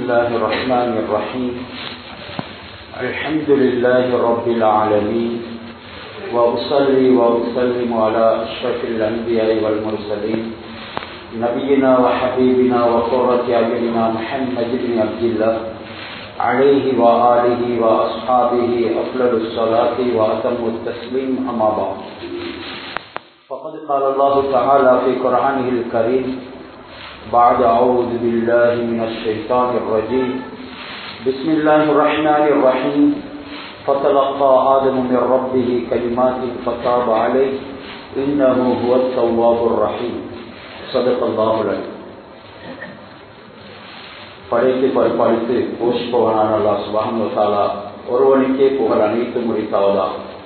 الله الرحمن الرحيم الحمد لله رب العالمين وأصلي وأسلم على أشرف الأنبياء والمرسلين نبينا وحبيبنا وقرة أعيننا محمد بن عبد الله عليه وآله وأصحابه أفضل الصلاة وأتم التسليم أما بعد فقد قال الله تعالى في قرآنه الكريم بعد أعوذ بالله من الشيطان الرجيم بسم الله الرحمن الرحيم فتلقى آدم من ربه كلمات فتاب عليه إنه هو التواب الرحيم صدق الله العليم படைத்து பரிபாலித்து போஷிப்பவனான அல்லா சுபான் தாலா ஒருவனுக்கே புகழ் அனைத்து முடித்தாவதா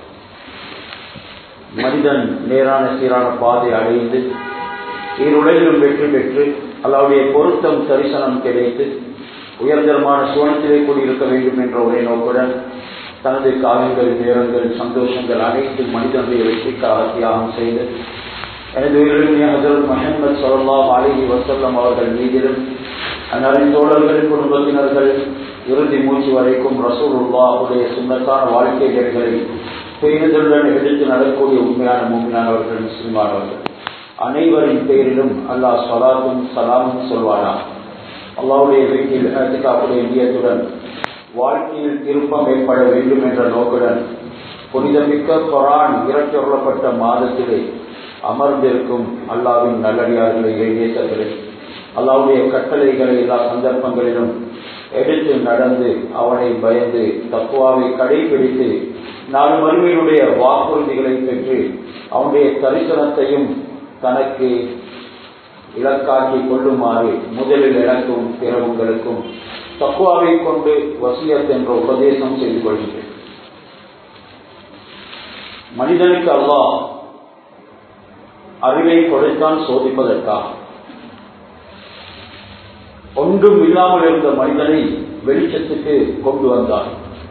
மனிதன் நேரான சீரான பாதை அடைந்து இருளையிலும் வெற்றி பெற்று அல்லாவுடைய பொருத்தம் தரிசனம் கிடைத்து உயர்தரமான சுவனத்திலே கூடியிருக்க வேண்டும் என்ற ஒரே நோக்குடன் தனது காலங்கள் நேரங்கள் சந்தோஷங்கள் அனைத்து மனிதனுடைய வெற்றிக்காக தியாகம் செய்து எனது உயிரிழமைய ஹசரத் மஹமது சொல்லா அலிஹி வசல்லம் அவர்கள் மீதிலும் அந்நரின் தோழர்கள் குடும்பத்தினர்கள் இறுதி மூச்சு வரைக்கும் ரசூலுல்லாவுடைய சுண்ணத்தான வாழ்க்கை நெறிகளை பெய்தலுடன் எடுத்து நடக்கக்கூடிய உண்மையான மூமியானவர்கள் முஸ்லிமானவர்கள் அனைவரின் பெயரிலும் அல்லாஹ் சலாத்தும் சலாமும் சொல்வானா அல்லாவுடைய வீட்டில் அதுக்காப்புடைய இந்தியத்துடன் வாழ்க்கையில் திருப்பம் ஏற்பட வேண்டும் என்ற நோக்குடன் புனிதமிக்க கொரான் இறக்கியுள்ளப்பட்ட மாதத்திலே அமர்ந்திருக்கும் அல்லாவின் நல்லடியார்களை நேசர்களே அல்லாவுடைய கட்டளைகளை எல்லா சந்தர்ப்பங்களிலும் எடுத்து நடந்து அவனை பயந்து தக்குவாவை கடைபிடித்து நாலு மறுமையினுடைய வாக்குறுதிகளை பெற்று அவனுடைய தரிசனத்தையும் தனக்கு இலக்காக்கி கொள்ளுமாறு முதலில் எனக்கும் பிறவுங்களுக்கும் தக்குவாவை கொண்டு வசியத் என்ற உபதேசம் செய்து கொள்கிறேன் மனிதனுக்கு அல்லாஹ் அறிவை கொடுத்தான் சோதிப்பதற்காக ஒன்றும் இல்லாமல் இருந்த மனிதனை வெளிச்சத்துக்கு கொண்டு வந்தார்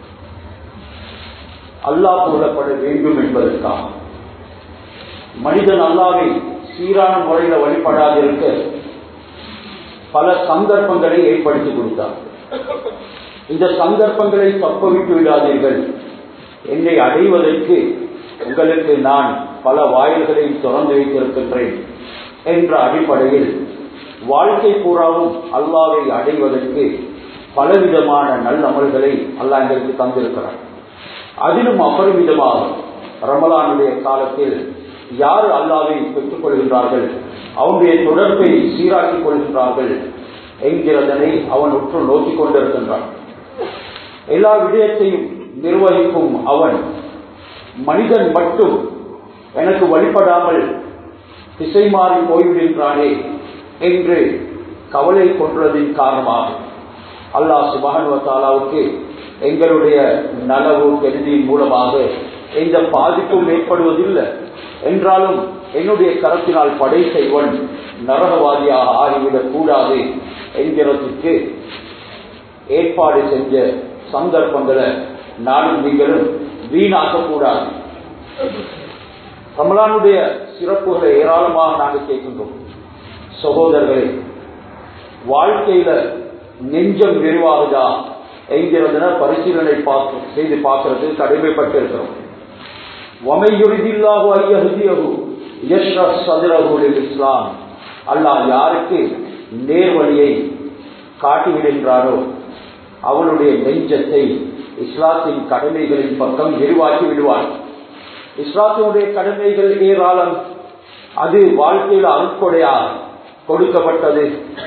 அல்லாஹ் கூறப்பட வேண்டும் என்பதற்காக மனிதன் அல்லாவை சீரான முறையில் வழிபடாதிருக்க பல சந்தர்ப்பங்களை ஏற்படுத்தி கொடுத்தார் இந்த சந்தர்ப்பங்களை தப்பவிட்டு விடாதீர்கள் என்னை அடைவதற்கு உங்களுக்கு நான் பல வாயில்களை திறந்து வைத்திருக்கின்றேன் என்ற அடிப்படையில் வாழ்க்கை பூராவும் அல்லாவை அடைவதற்கு பலவிதமான நல்லமல்களை அல்லாஹ் எங்களுக்கு தந்திருக்கிறார் அதிலும் அபரிமிதமாக ரமலானுடைய காலத்தில் யார் அல்லாவை பெற்றுக் கொள்கின்றார்கள் அவனுடைய தொடர்பை சீராக்கிக் கொள்கின்றார்கள் என்கிறதனை அவன் உற்று நோக்கிக் கொண்டிருக்கின்றான் எல்லா விடயத்தையும் நிர்வகிக்கும் அவன் மனிதன் மட்டும் எனக்கு வழிபடாமல் திசை மாறி போய்விடுகின்றானே என்று கவலை கொன்றதின் காரணமாக அல்லாஹ் சுபானுவத்தாலாவுக்கு எங்களுடைய நலவு கருதியின் மூலமாக எந்த பாதிப்பும் ஏற்படுவதில்லை என்றாலும் என்னுடைய கரத்தினால் படை செய்வன் நரகவாதியாக ஆகிவிடக் கூடாது என்கிறதுக்கு ஏற்பாடு செஞ்ச சந்தர்ப்பங்களை நானும் நீங்களும் வீணாக்க கூடாது கமலானுடைய சிறப்புகளை ஏராளமாக நாங்கள் கேட்கின்றோம் சகோதரர்களே வாழ்க்கையில நெஞ்சம் விரிவாகுதா என்கிறதுன பரிசீலனை பார்த்து செய்து பார்க்கறது கடமைப்பட்டு இருக்கிறோம் வமையுறுதில்லாஹு ஐயகுதியகு யஷ்ரப் சதுரகுலில் இஸ்லாம் அல்லாஹ் யாருக்கு நேர்வழியை காட்டிவிடுகின்றாரோ அவனுடைய நெஞ்சத்தை இஸ்லாத்தின் கடமைகளின் பக்கம் விரிவாக்கி விடுவார் இஸ்லாத்தினுடைய கடமைகள் ஏராளம் அது வாழ்க்கையில் அருட்கொடையா கொடுக்கப்பட்டது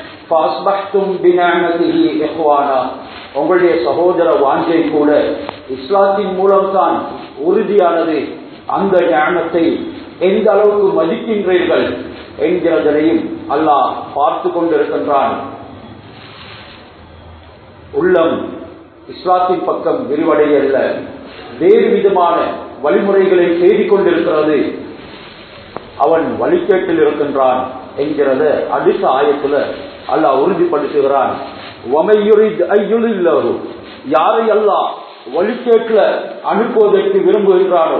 உங்களுடைய சகோதர வாஞ்சை கூட இஸ்லாத்தின் மூலம்தான் உறுதியானது அந்த ஞானத்தை எந்த அளவுக்கு மதிக்கின்றீர்கள் என்கிறதனையும் அல்லாஹ் பார்த்து கொண்டிருக்கின்றான் உள்ளம் இஸ்லாத்தின் பக்கம் விரிவடையல்ல வேறு விதமான வழிமுறைகளை தேடிக் கொண்டிருக்கிறது அவன் வழிகேட்டில் இருக்கின்றான் என்கிறத அடுத்த ஆயத்துல அல்லாஹ் உறுதிப்படுத்துகிறான் யாரை அல்லாஹ் வழிகேட்டில் அனுப்புவதற்கு விரும்புகின்றானோ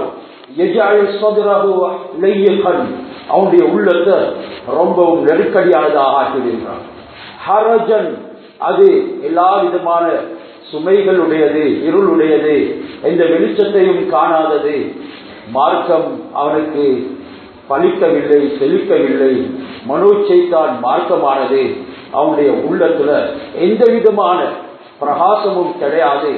அவனுடைய உள்ளத்தை ரொம்பவும் நெருக்கடியானதாக ஆக்கிவிடுகிறான் ஹரஜன் அது எல்லா விதமான சுமைகளுடையது இருளுடையது எந்த வெளிச்சத்தையும் காணாதது மார்க்கம் அவனுக்கு பலிக்கவில்லை செழிக்கவில்லை மனோச்சைத்தான் மார்க்கமானது அவனுடைய உள்ளத்துல எந்த விதமான பிரகாசமும் கிடையாது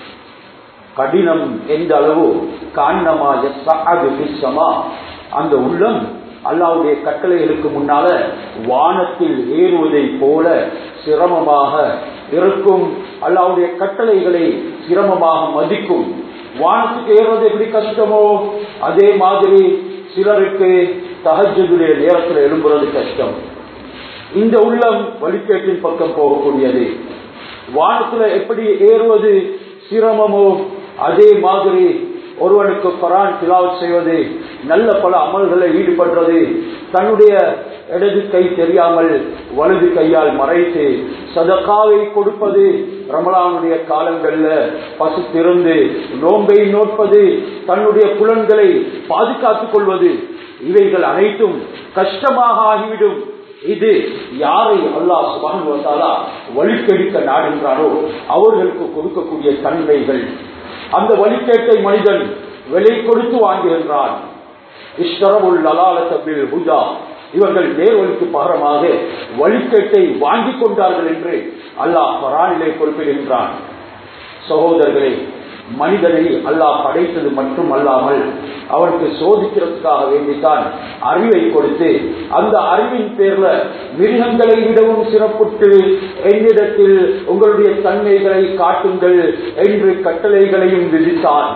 கடினம் எந்த அளவு காரணமா சமா அந்த உள்ளம் அல்லாவுடைய கட்டளைகளுக்கு முன்னால வானத்தில் ஏறுவதை போல சிரமமாக இருக்கும் அல்லாவுடைய கட்டளைகளை சிரமமாக மதிக்கும் வானத்துக்கு ஏறுவது எப்படி கஷ்டமோ அதே மாதிரி சிலருக்கு தகஜுடைய நேரத்தில் எழும்புறது கஷ்டம் இந்த உள்ளம் வழிகேட்டின் பக்கம் போகக்கூடியது வானத்துல எப்படி ஏறுவது சிரமமோ அதே மாதிரி ஒருவனுக்கு பரான் திலாவத் செய்வது நல்ல பல அமல்களை ஈடுபடுறது தன்னுடைய இடது கை தெரியாமல் வலது கையால் மறைத்து சதக்காவை கொடுப்பது ரமலானுடைய காலங்கள்ல பசு திறந்து நோன்பை நோட்பது தன்னுடைய புலன்களை பாதுகாத்துக் கொள்வது இவைகள் அனைத்தும் கஷ்டமாக ஆகிவிடும் இது யாரை அல்லாஹ் சுபானுவத்தாலா வழிக்கெடுக்க நாடுகிறாரோ அவர்களுக்கு கொடுக்கக்கூடிய தன்மைகள் அந்த வழிகேட்டை மனிதன் விலை கொடுத்து வாங்குகின்றான் இஷ்டரவுல் லலாலத்தபில் ஹுதா இவர்கள் நேர்வழிக்கு பகரமாக வழிகேட்டை வாங்கிக் கொண்டார்கள் என்று அல்லாஹ் பரானிலே குறிப்பிடுகின்றான் சகோதரர்களே மனிதனை அல்லாஹ் படைத்தது மட்டும் அல்லாமல் அவனுக்கு சோதிக்கிறதுக்காக வேண்டித்தான் அறிவை கொடுத்து அந்த அறிவின் பேர்ல மிருகங்களை விடவும் சிறப்புட்டு என்னிடத்தில் உங்களுடைய தன்மைகளை காட்டுங்கள் என்று கட்டளைகளையும் விதித்தான்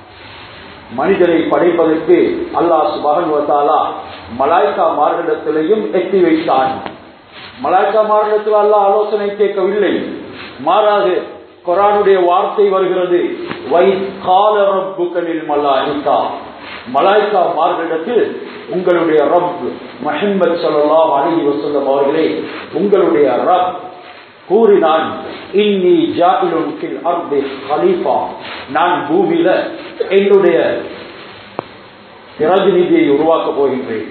மனிதனை படைப்பதற்கு அல்லாஹ் சுபகன்வத்தாலா மலாய்கா மார்களிடத்திலையும் எட்டி வைத்தான் மலாய்கா மார்களிடத்தில் அல்லாஹ் ஆலோசனை கேட்கவில்லை மாறாக குரானுடைய வார்த்தை வருகிறது வை கால ரப்புகளில் மலாய்கா மலாய்கா மார்களிடத்தில் உங்களுடைய ரப் மஹம்மத் சல்லாஹ் அலி வசல்லம் அவர்களே உங்களுடைய ரப் கூறினான் இன்னி ஜாபிலுன் ஃபில் அர்தி ஹலீஃபா நான் பூமியில என்னுடைய பிரதிநிதியை உருவாக்க போகின்றேன்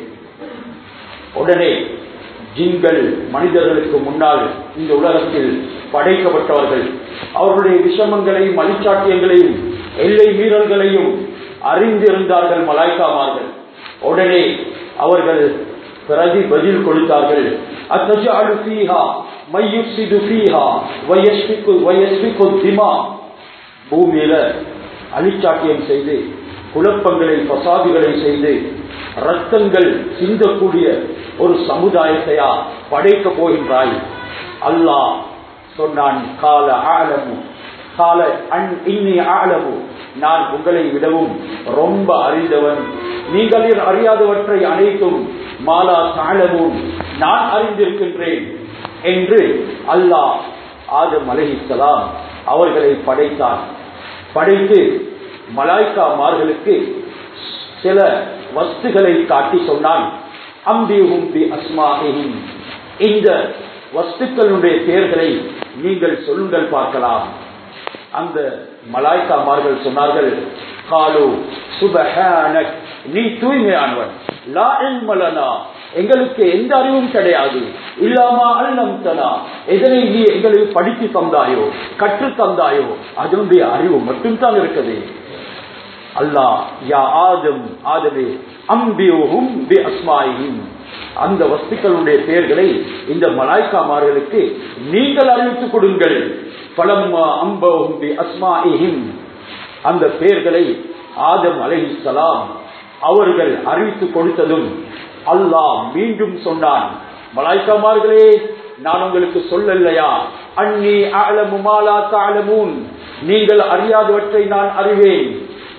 உடனே ஜின்கள் மனிதர்களுக்கு முன்னால் இந்த உலகத்தில் படைக்கப்பட்டவர்கள் அவர்களுடைய விஷமங்களையும் அழிச்சாட்டியங்களையும் எல்லை மீறல்களையும் அறிந்திருந்தார்கள் மலாய்க்காமார்கள் உடனே அவர்கள் பிரதி பதில் கொடுத்தார்கள் அத்தஜாலு ஃபீஹா மையுசிது ஃபீஹா வயஸ்பிக்கு வயஸ்பிக்கு திமா பூமியில அழிச்சாட்டியம் செய்து குழப்பங்களை பசாதிகளை செய்து ரத்தங்கள் சிந்தக்கூடிய ஒரு சமுதாயத்தையா படைக்க போகின்றாய் அல்லாஹ் சொன்னான் கால ஆலமு கால அன் இன்னி ஆலமு நான் உங்களை விடவும் ரொம்ப அறிந்தவன் நீங்கள் அறியாதவற்றை அனைத்தும் மாலா தாழவும் நான் அறிந்திருக்கின்றேன் என்று அல்லாஹ் ஆதம் அலஹிசலாம் அவர்களை படைத்தான் படைத்து மலாய்க்கா மார்களுக்கு சில வஸ்துகளை காட்டி சொன்னான் அம்பியும் பி அஸ்மாஹிம் இந்த வஸ்துக்களுடைய பெயர்களை நீங்கள் சொல்லுங்கள் பார்க்கலாம் அந்த மலாய்க்காமார்கள் சொன்னார்கள் காலு சுபஹானக் நீ தூய்மையானவன் லா இல்மலனா எங்களுக்கு எந்த அறிவும் கிடையாது இல்லாமா அல்லம் தனா எதனை நீ எங்களுக்கு படித்து தந்தாயோ கற்று தந்தாயோ அதனுடைய அறிவு மட்டும்தான் இருக்குது அல்லாஹ் யா ஆதம் ஆதமே அம்பியோகும் பி அஸ்மாயியும் அந்த வஸ்துக்களுடைய பெயர்களை இந்த மலாய்க்காமார்களுக்கு நீங்கள் அறிவித்துக் கொடுங்கள் பலம்மா அம்பவும் பி அஸ்மாயிஹிம் அந்த பெயர்களை ஆதம் அலைஹிஸ்ஸலாம் அவர்கள் அறிவித்து கொடுத்ததும் அல்லாஹ் மீண்டும் சொன்னான் மலாய்க்காமார்களே நான் உங்களுக்கு சொல்லலையா அன்னி அலமு மாலா தாலமூன் நீங்கள் அறியாதவற்றை நான் அறிவேன்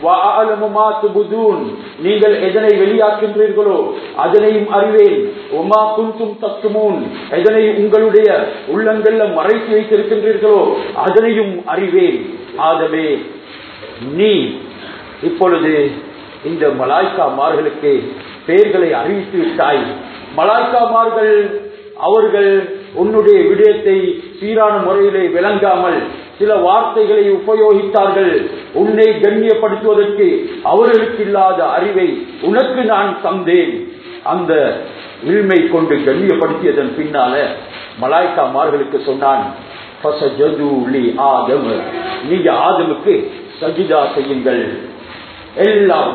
நீங்கள் எதனை வெளியாக்கின்றீர்களோ அதனையும் அறிவேன் ஒமா குந்தும் தத்துமூன் எதனை உங்களுடைய உள்ளங்கள்ல மறைத்து வைத்திருக்கின்றீர்களோ அதனையும் அறிவேன் ஆகவே நீ இப்பொழுது இந்த மலாய்க்காமார்களுக்கு பெயர்களை அறிவித்து விட்டாய் மலாய்க்காமார்கள் அவர்கள் உன்னுடைய விடயத்தை சீரான முறையிலே விளங்காமல் சில வார்த்தைகளை உபயோகித்தார்கள் உன்னை கண்ணியப்படுத்துவதற்கு அவர்களுக்கு இல்லாத அறிவை உனக்கு நான் தந்தேன் அந்த இல்மை கொண்டு கண்ணியப்படுத்தியதன் பின்னால மலாய்க்காமார்களுக்கு சொன்னான் ஃபஸஜது லி ஆதம் நீங்க ஆதமுக்கு சஜிதா செய்யுங்கள் எல்லாம்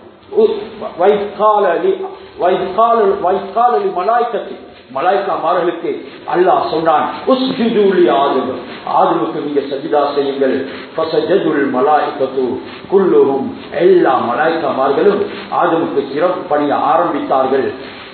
மலாய்க்காமார்களுக்கு அல்லாஹ் சொன்னான் ஆதமுக்கு நீங்க சஜிதா செய்யுங்கள் மலாய்க்கத்து குல்லுகும் எல்லா மலாய்க்காமார்களும் ஆதமுக்கு சிறப்பு பணிய ஆரம்பித்தார்கள்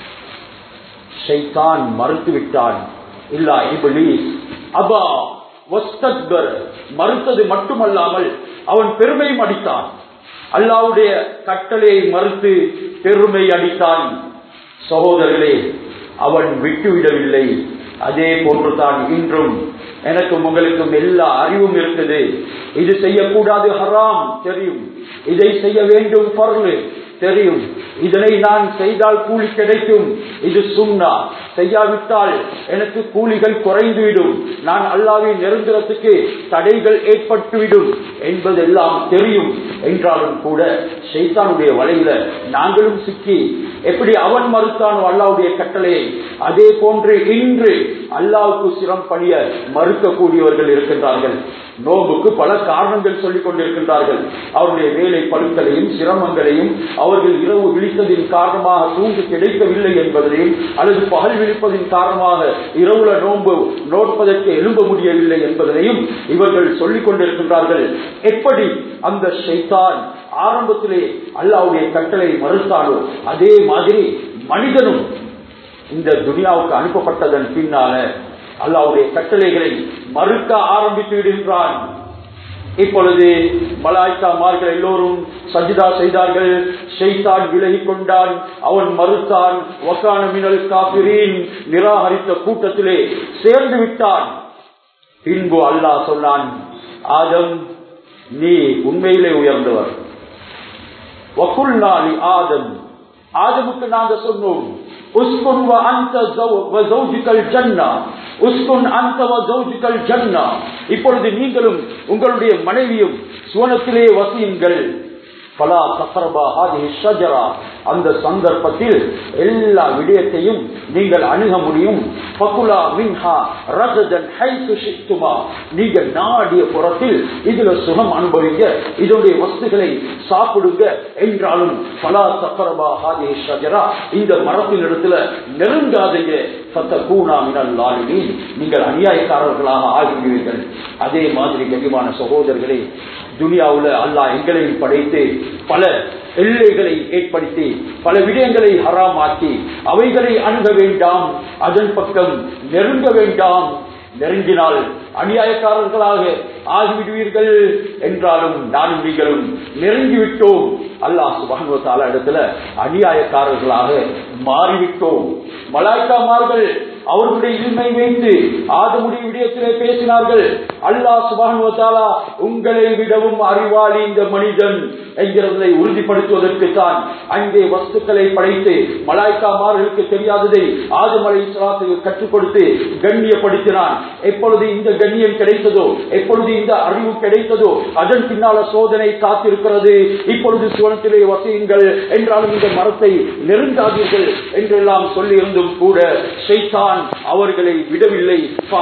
ஷைத்தான் மறுத்துவிட்டான் இல்லா இபிலிஸ் அபா வஸ்தக்பர் மறுத்தது மட்டுமல்லாமல் அவன் பெருமையும் அடித்தான் அல்லாவுடைய கட்டளையை மறுத்து பெருமை அடித்தான் சகோதரர்களே அவன் விட்டுவிடவில்லை அதே போன்றுதான் இன்றும் எனக்கும் உங்களுக்கும் எல்லா அறிவும் இருக்குது இது செய்யக்கூடாது ஹராம் தெரியும் இதை செய்ய வேண்டும் பர்லு தெரியும் இதனை நான் செய்தால் கூலி கிடைக்கும் இது சுண்ணா செய்யாவிட்டால் எனக்கு கூலிகள் குறைந்துவிடும் நான் அல்லாவின் நெருங்குறதுக்கு தடைகள் ஏற்பட்டுவிடும் என்பதெல்லாம் தெரியும் என்றாலும் கூட ஷைத்தானுடைய வலையில நாங்களும் சிக்கி எப்படி அவன் மறுத்தானோ அல்லாவுடைய கட்டளையை அதே போன்று இன்று அல்லாவுக்கு சிரம் பணிய மறுக்கக்கூடியவர்கள் இருக்கின்றார்கள் நோம்புக்கு பல காரணங்கள் சொல்லிக் கொண்டிருக்கின்றார்கள் அவருடைய வேலை பழுக்களையும் சிரமங்களையும் அவர்கள் இரவு விழித்ததின் காரணமாக தூங்கு கிடைக்கவில்லை என்பதையும் அல்லது பகல் விழிப்பதின் காரணமாக இரவுல நோன்பு நோட்பதற்கு எழும்ப முடியவில்லை என்பதனையும் இவர்கள் சொல்லிக் கொண்டிருக்கின்றார்கள் எப்படி அந்த ஷைத்தான் ஆரம்பத்திலே அல்லாவுடைய கட்டளை மறுத்தாலோ அதே மாதிரி மனிதனும் இந்த துனியாவுக்கு அனுப்பப்பட்டதன் பின்னால அல்லாவுடைய கட்டளைகளை மறுக்க ஆரம்பித்து விடுகின்றான் இப்பொழுது மலாய்க்காமார்கள் எல்லோரும் சஜிதா செய்தார்கள் ஷெய்தான் விலகி கொண்டான் அவன் மறுத்தான் வக்கான மினல் காபிரின் நிராகரித்த கூட்டத்திலே சேர்ந்து விட்டான் பின்பு அல்லாஹ் சொன்னான் ஆதம் நீ உண்மையிலே உயர்ந்தவர் வக்குல் நாளி ஆதம் ஆதமுக்கு நாங்க சொன்னோம் உஸ்குன் வ அந்த வஸௌஜிகல் ஜன்னா உஸ்குன் அந்த வஸௌஜிகல் ஜன்னா இப்பொழுது நீங்களும் உங்களுடைய மனைவியும் சுவனத்திலே வசியுங்கள் பலா தக்ரபா ஹாதிஹி ஷஜரா அந்த சந்தர்ப்பத்தில் எல்லா விடயத்தையும் நீங்கள் அணுக முடியும் பகுலா மின்ஹா ரகதன் ஹைத்து ஷிக்துமா நீங்கள் நாடிய புறத்தில் இதுல சுகம் அனுபவிங்க இதனுடைய வஸ்துகளை சாப்பிடுங்க என்றாலும் பலா தக்ரபா ஹாதிஹி ஷஜரா இந்த மரத்தின் இடத்துல நெருங்காதீங்க சத்தகூனா மினல் லாலிமீன் நீங்கள் அநியாயக்காரர்களாக ஆகிவிடுவீர்கள் அதே மாதிரி கனிவான சகோதரர்களே துனியாவுல அல்லாஹ் எங்களையும் படைத்து பல எல்லைகளை ஏற்படுத்தி பல விடயங்களை ஹராமாக்கி அவைகளை அணுக வேண்டாம் அதன் பக்கம் நெருங்க வேண்டாம் நெருங்கினால் அநியாயக்காரர்களாக ஆகிவிடுவீர்கள் என்றாலும் நானும் நீங்களும் நெருங்கிவிட்டோம் அல்லாஹ் சுபானுவத்தால இடத்துல அநியாயக்காரர்களாக மாறிவிட்டோம் மலாய்க்காமார்கள் அவர்களுடைய இன்மை வைத்து ஆதமுடைய விடயத்திலே பேசினார்கள் அல்லாஹ் சுபானுவத்தாலா உங்களை விடவும் அறிவாளி இந்த மனிதன் என்கிறதை உறுதிப்படுத்துவதற்கு தான் அங்கே வஸ்துக்களை படைத்து மலாய்க்காமார்களுக்கு தெரியாததை ஆதமலை சலாத்துக்கு கற்றுக் கொடுத்து கண்ணியப்படுத்தினான் எப்பொழுது இந்த கண்ணியம் கிடைத்ததோ எப்பொழுது இந்த அறிவு கிடைத்ததோ அதன் பின்னால சோதனை காத்திருக்கிறது இப்பொழுது சுவனத்திலே வசியுங்கள் என்றாலும் இந்த மரத்தை நெருங்காதீர்கள் என்றெல்லாம் சொல்லி இருந்தும் கூட ஷைத்தான் அவர்களை விடவில்லை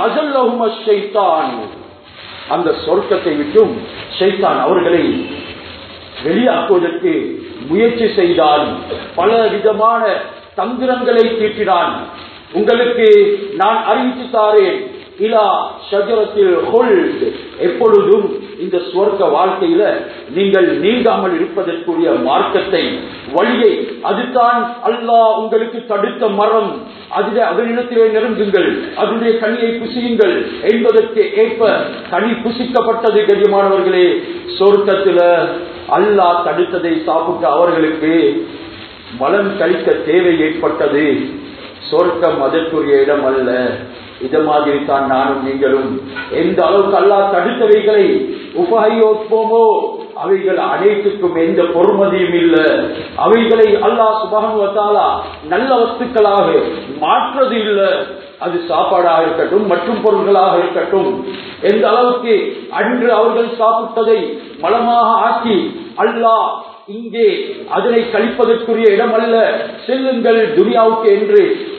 அந்த சொர்க்கத்தை விட்டும் ஷைத்தான் அவர்களை வெளியாக்குவதற்கு முயற்சி செய்தான் பல விதமான தந்திரங்களை தீட்டினான் உங்களுக்கு நான் அறிவித்து தாரேன் இலா ஷஜரத்தில் ஹொல்ட் எப்பொழுதும் இந்த சுவர்க்க வாழ்க்கையில நீங்கள் நீங்காமல் இருப்பதற்குரிய மார்க்கத்தை வழியை அதுதான் அல்லாஹ் உங்களுக்கு தடுத்த மரம் அதிலே அதனிடத்திலே நெருங்குங்கள் அதனுடைய கனியை புசியுங்கள் என்பதற்கு ஏற்ப கனி புசிக்கப்பட்டது கரியமானவர்களே சொர்க்கத்துல அல்லாஹ் தடுத்ததை சாப்பிட்ட அவர்களுக்கு மலம் கழிக்க தேவை ஏற்பட்டது சொர்க்கம் அதற்குரிய இடம் அல்ல இது மாதிரி தான் நானும் நீங்களும் எந்த அளவுக்கு அல்லாஹ் தடுத்தவைகளை உபயோகிப்போமோ அவைகள் அனைத்துக்கும் எந்த பொறுமதியும் இல்லை அவைகளை அல்லாஹ் சுபகனுவத்தாலா நல்ல வஸ்துக்களாக மாற்றது இல்லை அது சாப்பாடாக இருக்கட்டும் மற்றும் பொருள்களாக இருக்கட்டும் எந்த அளவுக்கு அன்று அவர்கள் சாப்பிட்டதை மலமாக ஆக்கி அல்லாஹ் இங்கே அதனை கழிப்பதற்குரிய இடம் அல்ல செல்லுங்கள் துனியாவுக்கு என்று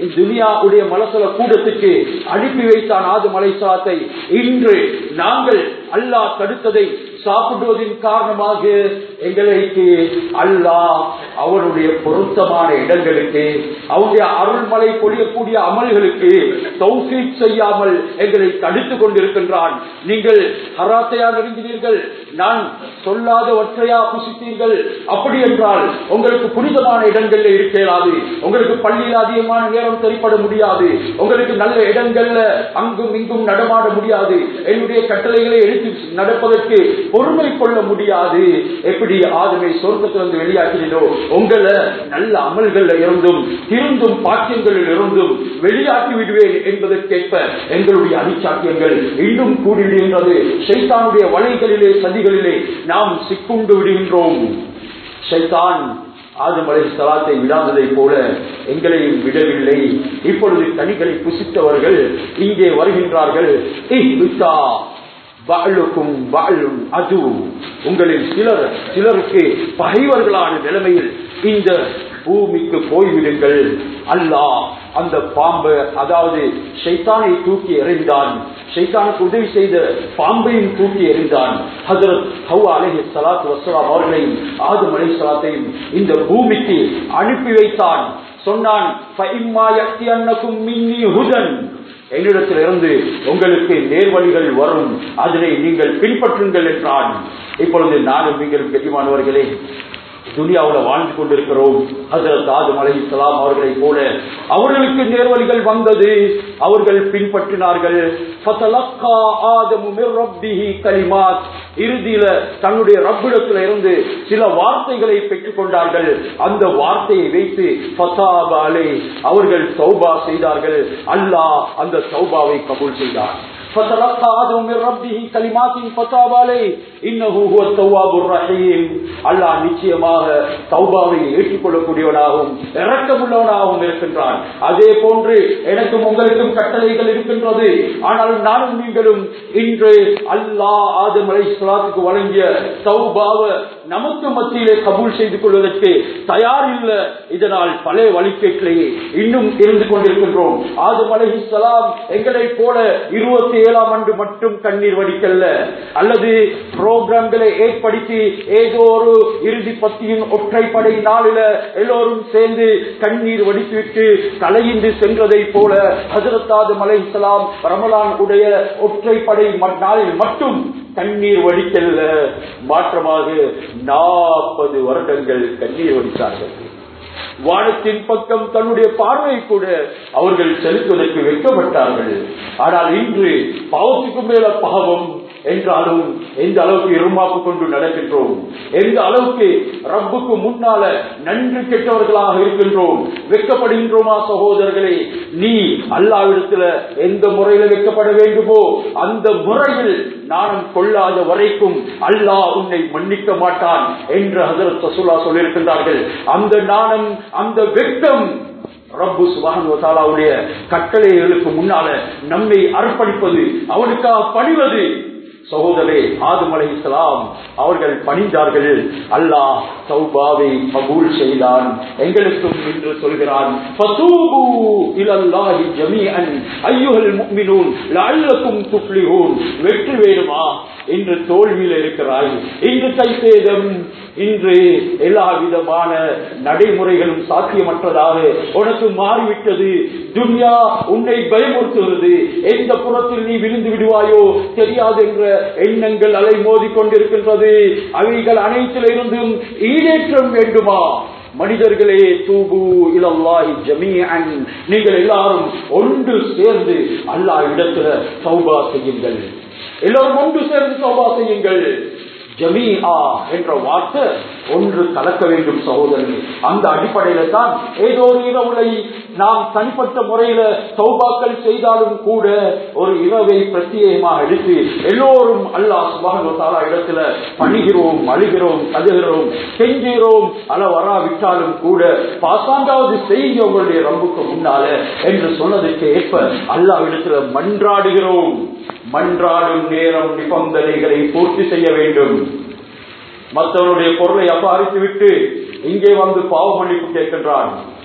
துனியாவுடைய மலசல கூடத்துக்கு அனுப்பி வைத்தான் ஆது மலைசாத்தை இன்று நாங்கள் அல்லாஹ் தடுத்ததை சாப்பிடுவதின் காரணமாக எங்களுக்கு அல்லாஹ் அவருடைய பொருத்தமான இடங்களுக்கு அவருடைய அருள்மலை பொழியக்கூடிய அமல்களுக்கு தௌஃபீக் செய்யாமல் எங்களை தடுத்துக் கொண்டிருக்கின்றான் நீங்கள் ஹராத்தையா நெருங்கினீர்கள் நான் சொல்லாத ஒற்றையா புசித்தீர்கள் அப்படி என்றால் உங்களுக்கு புனிதமான இடங்கள்ல இருக்க இயலாது உங்களுக்கு பள்ளியில் அதிகமான நேரம் சரிப்பட முடியாது உங்களுக்கு நல்ல இடங்கள்ல அங்கும் இங்கும் நடமாட முடியாது என்னுடைய கட்டளைகளை எடுத்து நடப்பதற்கு பொறுமை கொள்ள முடியாது எப்படி ஆதமை சொர்க்கத்திலிருந்து வெளியாக்கினோ உங்களை நல்ல அமல்கள்ல இருந்தும் திருந்தும் பாக்கியங்களில் இருந்தும் வெளியாக்கி விடுவேன் என்பதற்கேற்ப எங்களுடைய அடிச்சாக்கியங்கள் இன்னும் கூடிவிடுகின்றது ஷைத்தானுடைய வலைகளிலே சதிகளிலே நாம் சிக்குண்டு விடுகின்றோம் ஷைத்தான் ஆதம் அலை சலாத்தை விடாததை போல எங்களையும் விடவில்லை இப்பொழுது கனிகளை புசித்தவர்கள் இங்கே வருகின்றார்கள் இஹ்பிதா வாழுக்கும் வாழும் அது உங்களில் சிலர் சிலருக்கு பகைவர்களான நிலைமையில் இந்த பூமிக்கு போய்விடுங்கள் அல்லாஹ் அந்த பாம்பு அதாவது ஷைத்தானை தூக்கி எறிந்தான் ஷைத்தானுக்கு உதவி செய்த பாம்பையும் தூக்கி எறிந்தான் ஹசரத் ஹவ்வா அலஹி சலாத் வசலாம் அவர்களையும் ஆதம் அலை சலாத்தையும் இந்த பூமிக்கு அனுப்பி வைத்தான் சொன்னான் "ஃபஇம்மா யஅத்தியன்னக்கும் மின்னி ஹுதன் என்னிடத்திலிருந்து உங்களுக்கு நேர்வழிகள் வரும் அதனை நீங்கள் பின்பற்றுங்கள் என்றான் இப்பொழுது நானும் நீங்களும் கெட்டிமானவர்களே துனியாவுல வாழ்ந்து கொண்டிருக்கிறோம் ஹசரத் ஆதம் அலைஹிஸ்ஸலாம் அவர்களை போல அவர்களுக்கு நேர்வழிகள் வந்தது அவர்கள் பின்பற்றினார்கள் ஃபதலக்கா ஆதமு மிர் ரப்பிஹி கலிமாத் இறுதியில தன்னுடைய ரப்பிடத்துல இருந்து சில வார்த்தைகளை பெற்றுக் கொண்டார்கள் அந்த வார்த்தையை வைத்து ஃபதாப அலை அவர்கள் தௌபா செய்தார்கள் அல்லாஹ் அந்த தௌபாவை கபூல் செய்தார் فتلقى آدم من ربه كلمات فتاب عليه إنه هو التواب الرحيم அல்லாஹ் நிச்சயமாக தௌபாவை ஏற்றுக்கொள்ளக்கூடியவனாகவும் இறக்கமுள்ளவனாகவும் இருக்கின்றான் அதே போன்று எனக்கும் உங்களுக்கும் கட்டளைகள் இருக்கின்றது ஆனால் நானும் நீங்களும் இன்று அல்லாஹ் ஆதம் அலை சலாத்துக்கு வழங்கிய தௌபாவை நமக்கு மத்தியிலே கபூல் செய்து கொள்வதற்கு தயார் இல்லை இதனால் பழைய வழிகேட்டிலேயே இன்னும் இருந்து கொண்டிருக்கின்றோம் ஆதம் அலை சலாம் எங்களை போல இருபத்தி ஏழாம் ஆண்டு மட்டும் கண்ணீர் வடிக்கல்ல அல்லது புரோகிராம்களை ஏற்படுத்தி ஏதோ ஒரு இறுதி பத்தியின் ஒற்றைப்படை நாளில எல்லோரும் சேர்ந்து கண்ணீர் வடித்துவிட்டு தலையின்றி சென்றதை போல ஹசரத்தாது மலை இஸ்லாம் ரமலான் உடைய ஒற்றைப்படை ம- நாளில் மட்டும் கண்ணீர் வடிக்கல்ல மாற்றமாக நாற்பது வருடங்கள் கண்ணீர் வடித்தார்கள் வானத்தின் பக்கம் தன்னுடைய பார்வை கூட அவர்கள் செலுத்துவதற்கு வெட்கப்பட்டார்கள் ஆனால் இன்று பாவத்துக்கு மேல பாவம் என்றாலும் எந்த அளவுக்கு இருமாப்பு கொண்டு நடக்கின்றோம் எந்த அளவுக்கு ரப்புக்கு முன்னால நன்றி கெட்டவர்களாக இருக்கின்றோம் வெட்கப்படுகின்றோமா சகோதரர்களே நீ அல்லாவிடத்துல எந்த முறையில வெட்கப்பட வேண்டுமோ அந்த முறையில் நாணம் கொள்ளாத வரைக்கும் அல்லாஹ் உன்னை மன்னிக்க மாட்டான் என்று ஹசரத் ரசூலா சொல்லியிருக்கின்றார்கள் அந்த நாணம் அந்த வெட்கம் ரப்பு சுபானுடைய கட்டளைகளுக்கு முன்னால நம்மை அர்ப்பணிப்பது அவனுக்காக பணிவது சகோதரே ஆதம் அலைஹிஸ்ஸலாம் அவர்கள் பணிந்தார்கள் அல்லாஹ் தௌபாவை கபூல் செய்தான் எங்களுக்கும் என்று சொல்கிறான் ஃபதூபு இலல்லாஹி ஜமீஅன் அய்யுஹல் முஃமினூன் லஅல்லக்கும் துஃப்லிஹூன் வெற்றி வேணுமா இன்று தோல்வியில் இருக்கிறாய் இன்று கைசேதம் இன்று எல்லா விதமான நடைமுறைகளும் சாத்தியமற்றதாக உனக்கு மாறிவிட்டது துன்யா உன்னை பயமுறுத்துகிறது எந்த புறத்தில் நீ விழுந்து விடுவாயோ தெரியாது என்ற எண்ணங்கள் அலை மோதி கொண்டிருக்கின்றது அவைகள் அனைத்திலிருந்தும் ஈடேற்றம் வேண்டுமா மனிதர்களே தூபு இலல்லாஹி ஜமீஅன் நீங்கள் எல்லாரும் ஒன்று சேர்ந்து அல்லாஹ் இடத்துல சௌபா செய்யுங்கள் எல்லோரும் ஒன்று சேர்ந்து சௌபா செய்யுங்கள் ஜமீஆ என்ற வார்த்தை ஒன்று கலக்க வேண்டும் சகோதரன் அந்த அடிப்படையில தான் ஏதோ ஒரு இரவுலை நாம் தனிப்பட்ட முறையில சௌபாக்கள் செய்தாலும் கூட ஒரு இரவை பிரத்யேகமாக எடுத்து எல்லோரும் அல்லாஹ் சுபானு தாலா இடத்துல பணிகிறோம் அழுகிறோம் கதுகிறோம் செஞ்சுகிறோம் அள வராவிட்டாலும் கூட பாசாந்தாவது செய்யுங்க உங்களுடைய ரம்புக்கு முன்னால என்று சொன்னதுக்கு ஏற்ப அல்லாஹ் இடத்துல மன்றாடுகிறோம் மன்றாடும் நேரம் நிபந்தனைகளை பூர்த்தி செய்ய வேண்டும் மற்றவருடைய பொருளை அபகரித்து விட்டு இங்கே வந்து பாவ மன்னிப்பு கேட்கின்றான்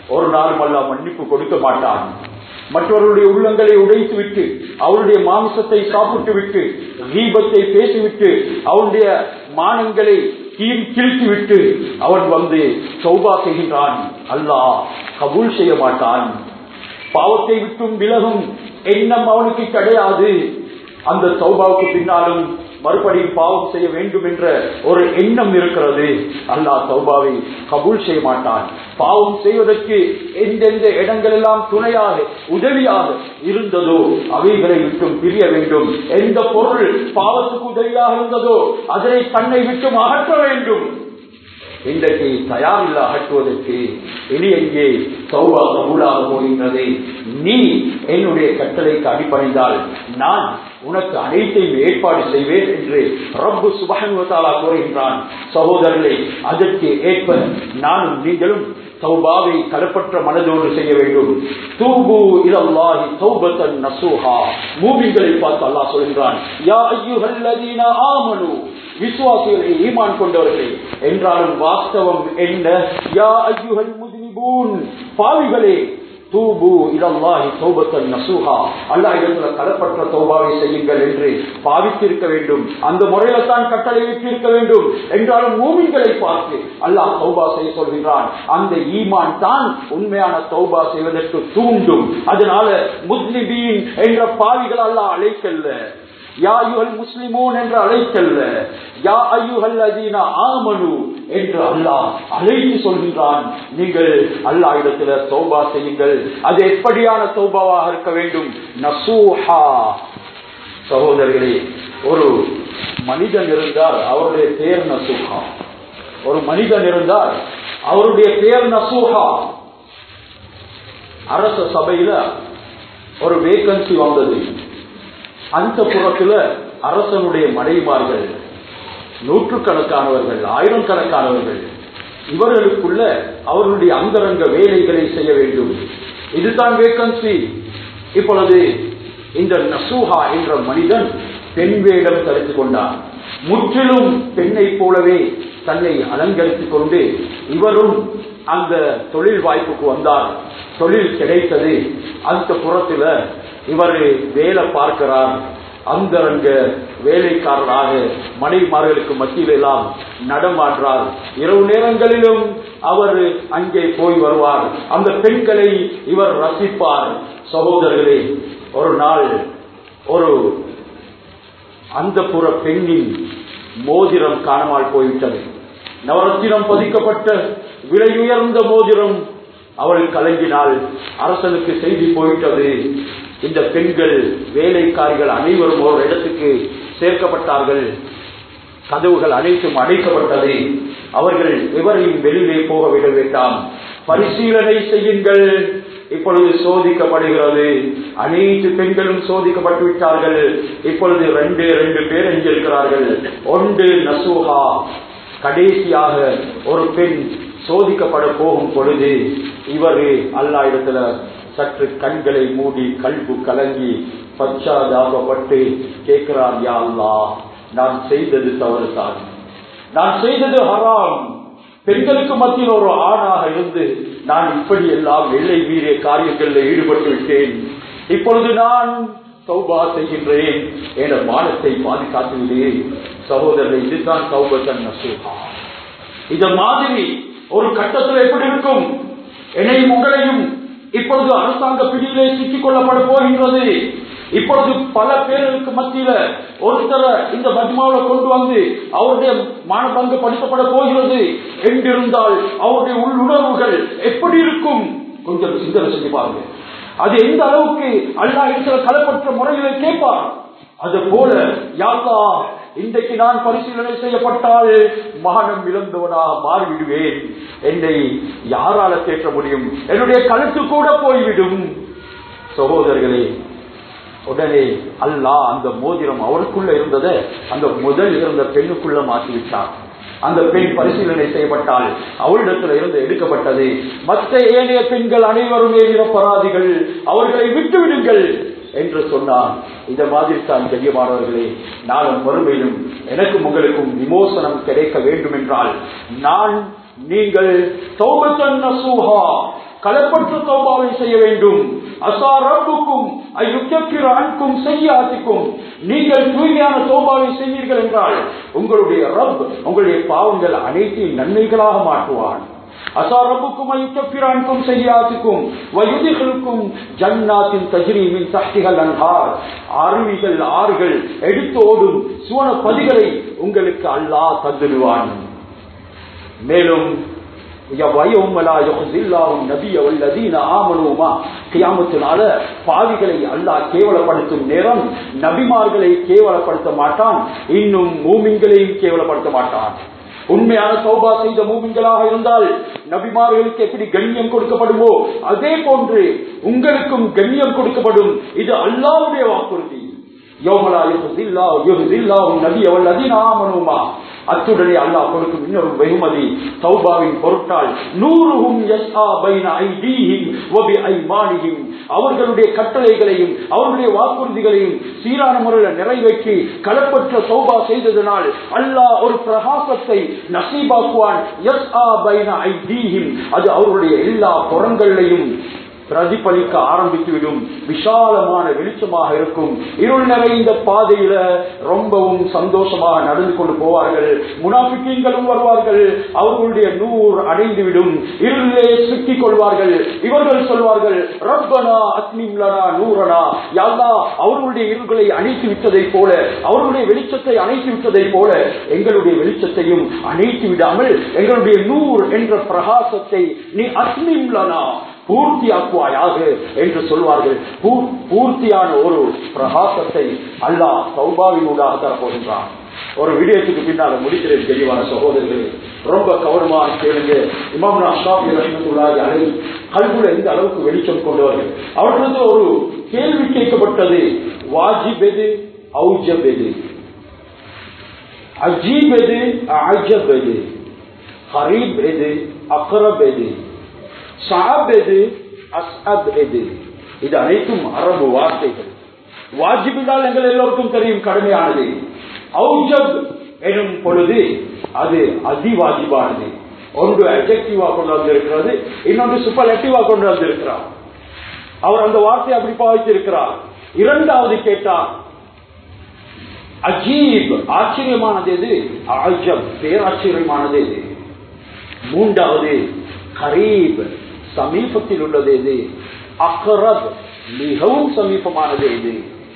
ஒரு நாளும் அல்ல மன்னிப்பு கொடுக்க மாட்டான் மற்றவர்களுடைய உள்ளங்களை உடைத்து விட்டு அவருடைய மாமிசத்தை சாப்பிட்டு விட்டு தீபத்தை பேசிவிட்டு அவருடைய மானங்களை கிழித்து விட்டு அவன் வந்து சௌபா செய்கின்றான் அல்லாஹ் கபூல் செய்ய மாட்டான் பாவத்தை விட்டும் விலகும் எண்ணம் அவனுக்கு கிடையாது அந்த சௌபாவுக்கு பின்னாலும் மறுபடியும் பாவம் செய்ய வேண்டும் என்ற ஒரு எண்ணம் இருக்கிறது அல்லாஹ் சௌபாவை கபூல் செய்ய மாட்டான் பாவம் செய்வதற்கு எந்தெந்த இடங்கள் எல்லாம் துணையாக உதவியாக இருந்ததோ அவைகளை விட்டும் பிரிய வேண்டும் எந்த பொருள் பாவத்துக்கு உதவியாக இருந்ததோ அதனை தன்னை விட்டும் அகற்ற வேண்டும் இன்றைக்கு தயாரில்ல அகற்றுவதற்கு இனி எங்கே சௌபா கபூலாக போகின்றது நீ என்னுடைய கட்டளைக்கு அடிப்படைந்தால் நான் உனக்கு அனைத்தையும் ஏற்பாடு செய்வேன் என்று ரப்பு சுபகனுவத்தாலா கூறுகின்றான் சகோதரர்களே அதற்கு ஏற்ப நானும் நீங்களும் சௌபாவை கலப்பற்ற மனதோடு செய்ய வேண்டும் தூபு இலல்லாஹி தௌபத்தன் நசூஹா மூமிங்களை பார்த்து அல்லாஹ் சொல்கின்றான் யா ஐயுஹல்லதீன ஆமனு விசுவாசிகளை ஈமான் கொண்டவர்களே என்றாலும் வாஸ்தவம் என்ன யா ஐயுஹல் முதினிபூன் பாவிகளே தூபு இதல்லாஹி தௌபத்தன் நசூஹா அல்லாஹ் இடத்துல கலப்பற்ற தௌபாவை செய்யுங்கள் என்று பாவித்திருக்க வேண்டும் அந்த முறையில தான் கட்டளை விட்டிருக்க வேண்டும் என்றாலும் மூமின்களை பார்த்து அல்லாஹ் தௌபா செய்ய சொல்கின்றான் அந்த ஈமான் தான் உண்மையான தௌபா செய்வதற்கு தூண்டும் அதனால முஸ்லிபீன் என்ற பாவிகள் அல்லாஹ் அழைக்கல்ல யா ஐயுஹல் முஸ்லிமூன் என்று அழைக்கல்ல யா ஐயுஹல் அதீனா ஆமனு என்று அல்லாஹ் அழைத்து சொல்கின்றான் நீங்கள் அல்லாஹ் இடத்துல தௌபா செய்யுங்கள் அது எப்படியான தௌபாவாக இருக்க வேண்டும் நசூஹா சகோதரர்களே ஒரு மனிதன் இருந்தால் அவருடைய பேர் நசூஹா ஒரு மனிதன் இருந்தால் அவருடைய பேர் நசூஹா அரச சபையில ஒரு வேகன்சி வந்தது அந்த புறத்துல அரசனுடைய மனைவிமார்கள் நூற்றுக்கணக்கானவர்கள் ஆயிரம் கணக்கானவர்கள் இவர்களுக்குள்ள அவர்களுடைய அந்தரங்க வேலைகளை செய்ய வேண்டும் இதுதான் வேக்கன்சி இப்பொழுது இந்த நசூஹா என்ற மனிதன் பெண் வேடம் தரித்து கொண்டார் முற்றிலும் பெண்ணை போலவே தன்னை அலங்கரித்துக் கொண்டு இவரும் அந்த தொழில் வாய்ப்புக்கு வந்தார் தொழில் கிடைத்தது அந்த புறத்துல இவர் வேலை பார்க்கிறார் அந்தரங்க வேலைக்காரராக மனைவிமார்களுக்கு மத்தியில் எல்லாம் நடமாடுறார் இரவு நேரங்களிலும் அவர் அங்கே போய் வருவார் அந்த பெண்களை இவர் ரசிப்பார் சகோதரர்களே ஒரு நாள் ஒரு அந்த புற பெண்ணின் மோதிரம் காணாமல் போய்விட்டது நவரத்தினம் பதிக்கப்பட்ட விலையுயர்ந்த மோதிரம் அவள் கலங்கினாள் அரசனுக்கு செய்தி போயிட்டது இந்த பெண்கள் வேலைக்காரிகள் அனைவரும் ஒரு இடத்துக்கு சேர்க்கப்பட்டார்கள் கதவுகள் அனைத்தும் அடைக்கப்பட்டது அவர்கள் எவரையும் வெளியிலே போக விட வேண்டாம் பரிசீலனை செய்யுங்கள் இப்பொழுது சோதிக்கப்படுகிறது அனைத்து பெண்களும் சோதிக்கப்பட்டு விட்டார்கள் இப்பொழுது ரெண்டு ரெண்டு பேர் எங்கிருக்கிறார்கள் ஒன்று நசூஹா கடைசியாக ஒரு பெண் சோதிக்கப்பட போகும் பொழுது இவரு அல்லா இடத்துல சற்று கண்களை மூடி கல்பு கலங்கி பச்சாதாபப்பட்டு கேட்கிறார் யா அல்லா நான் செய்தது தவறு தான் நான் செய்தது ஹராம் பெண்களுக்கு மத்தியில் ஒரு ஆணாக இருந்து நான் இப்படி எல்லாம் வெள்ளை வீரிய காரியங்களில் ஈடுபட்டு விட்டேன் இப்பொழுது நான் சௌபா செய்கின்றேன் என மானத்தை பாதுகாத்துவிடேன் சகோதரர் இதுதான் சௌபத்தன் நசூகா இந்த மாதிரி ஒரு கட்டத்தில் எப்படி இருக்கும் என்னையும் உங்களையும் இப்பொழுது அரசாங்க பிடியிலே சிக்கிக் கொள்ளப்பட போகின்றது இப்பொழுது பல பேருக்கு மத்தியில ஒருத்தர இந்த மஜ்மாவில கொண்டு வந்து அவருடைய மானபங்கு படிக்கப்பட போகிறது என்றிருந்தால் அவருடைய உள்ளுணர்வுகள் எப்படி இருக்கும் கொஞ்சம் சிந்தனை செஞ்சு பாருங்க அது எந்த அளவுக்கு அல்லா இருக்கிற கலப்பற்ற முறையில கேட்பார் அது போல யாத்தா இன்றைக்கு நான் பரிசீலனை செய்யப்பட்டால் மகனம் இழந்தவனாக மாறிவிடுவேன் என்னை யாரால தேற்ற முடியும் என்னுடைய கழுத்து கூட போய்விடும் சகோதரர்களே உடனே அல்லாஹ் அந்த மோதிரம் அவருக்குள்ள இருந்ததை அந்த முதல் இருந்த பெண்ணுக்குள்ள மாற்றிவிட்டார் அந்த பெண் பரிசீலனை செய்யப்பட்டால் அவளிடத்தில் இருந்து எடுக்கப்பட்டது மற்ற ஏனைய பெண்கள் அனைவருமே நிரப்பராதிகள் அவர்களை விட்டு விடுங்கள் என்று சொன்னார் இந்த மாதிரி தான் தெரியமானவர்களே நானும் மறுமையிலும் எனக்கும் உங்களுக்கும் விமோசனம் கிடைக்க வேண்டும் என்றால் நான் நீங்கள் களப்பற்ற தௌபாவை செய்ய வேண்டும் அசா ரப்புக்கும் ஐயுக்கிற அன்கும் செய்யாதிக்கும் நீங்கள் தூய்மையான தௌபாவை செய்வீர்கள் என்றால் உங்களுடைய ரப் உங்களுடைய பாவங்கள் அனைத்தையும் நன்மைகளாக மாற்றுவான் அசாரப்புக்கும் ஐயுக்கிரான்கும் செய்யாத்துக்கும் வயுதிகளுக்கும் ஜன்னாத்தின் தஜ்ரீமின் சக்திகள் அன்பார் அருவிகள் ஆறுகள் எடுத்து ஓடும் சுவன பதிகளை உங்களுக்கு அல்லாஹ் தந்துடுவான் மேலும் பாவிகளை அல்லாஹ் கேவலப்படுத்தும் நேரம் நபிமார்களை கேவலப்படுத்த மாட்டான் இன்னும் மூமின்களையும் கேவலப்படுத்த மாட்டான் உண்மையான சௌபா செய்த மூமின்களாக இருந்தால் நபிமார்களுக்கு எப்படி கண்ணியம் கொடுக்கப்படுமோ அதே போன்று உங்களுக்கும் கண்ணியம் கொடுக்கப்படும் இது அல்லாவுடைய வாக்குறுதி யோமலா யுஹில்லா யுஹில்லா நபி அவள் அதினாமனுமா அத்துடனே அல்லாஹ் கொடுக்கும் இன்னொரு வெகுமதி சௌபாவின் பொருட்டால் நூறுகும் யஸ்ஆ பைன ஐதீஹிம் வபி ஐமானிஹிம் அவர்களுடைய கட்டளைகளையும் அவர்களுடைய வாக்குறுதிகளையும் சீரான முறையில் நிறைவேற்றி களப்பற்ற சௌபா செய்ததனால் அல்லாஹ் ஒரு பிரகாசத்தை நசீபாக்குவான் யஸ்ஆ பைன ஐதீஹிம் அது அவருடைய எல்லா புறங்களையும் பிரதிபலிக்க ஆரம்பித்துவிடும் விசாலமான வெளிச்சமாக இருக்கும் இருள் நிறைந்த பாதையில ரொம்பவும் சந்தோஷமாக நடந்து கொண்டு போவார்கள் முனாபிக்கீங்களும் வருவார்கள் அவர்களுடைய நூறு அடைந்துவிடும் இருளிலே சிக்கிக் கொள்வார்கள் இவர்கள் சொல்வார்கள் ரப்பனா அஸ்மிம்லனா நூறனா யாழ்லா அவர்களுடைய இருள்களை அணைத்து விட்டதை போல அவர்களுடைய வெளிச்சத்தை அணைத்து விட்டதை போல எங்களுடைய வெளிச்சத்தையும் அணைத்து விடாமல் எங்களுடைய நூறு என்ற பிரகாசத்தை நீ அஸ்மிம்லனா பூர்த்தியாக்குவாயாக என்று சொல்வார்கள் பூர்த்தியான ஒரு பிரகாசத்தை அல்லாஹ் சௌபாவின் ஊடாக தரப்போகின்றான் ஒரு விடயத்துக்கு பின்னால் முடிக்கிறேன் தெளிவான சகோதரர்களே ரொம்ப கவனமாக கேளுங்க இமாம்னா ஷாபி ரஹமத்துல்லாஹி அலை கல்குல எந்த அளவுக்கு வெளிச்சம் கொண்டவர்கள் அவர்களது ஒரு கேள்வி கேட்கப்பட்டது வாஜிப் எது ஔஜப் எது அஜீப் எது அஜப் எது ஹரீப் எது அக்ரப் எது சாப் எது அஸ்அப் எது இது அனைத்தும் அரபு வார்த்தைகள் வாஜிப் என்றால் எங்கள் எல்லோருக்கும் தெரியும் கடுமையானது ஔஜப் எனும் பொழுது அது அதிவாஜிபானது ஒன்று அஜெக்டிவா கொண்டு வந்திருக்கிறது இன்னொன்று சூப்பர்லெக்டிவா கொண்டு வந்திருக்கிறார் அவர் அந்த வார்த்தையை அப்படி பாவித்திருக்கிறார் இரண்டாவது கேட்டார் அஜீப் ஆச்சரியமானது எது ஆஜப் பேராச்சரியமானது எது மூன்றாவது கரீப் சமீபத்தில் உள்ளது எது அக்ரப் மிகவும் சமீபமானது எது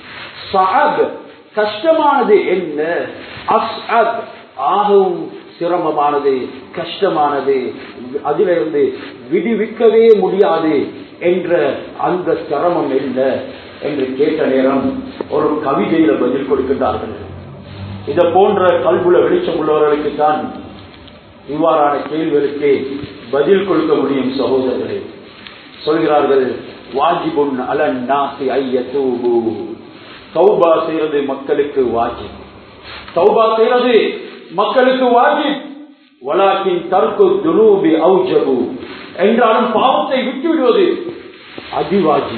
சாப் கஷ்டமானது என்ன அஸ்அப் ஆகவும் சிரமமானது கஷ்டமானது அதிலிருந்து விடுவிக்கவே முடியாது என்ற அந்த சிரமம் என்ன என்று கேட்ட நேரம் ஒரு கவிதையில பதில் கொடுக்கின்றார்கள் இத போன்ற கல்குல வெளிச்சம் உள்ளவர்களுக்கு தான் இவ்வாறான கேள்விகளுக்கு பதில் கொடுக்க முடியும் சகோதரர்களே சொல்கிறார்கள் வாஜிபுன் அலன் நாசி ஐயத்தூபு தௌபா செய்யறது மக்களுக்கு வாஜிப் தௌபா செய்யறது மக்களுக்கு வாஜிப் வலாக்கின் தற்கு துனூபி ஔஜபு என்றாலும் பாவத்தை விட்டுவிடுவது அதிவாஜி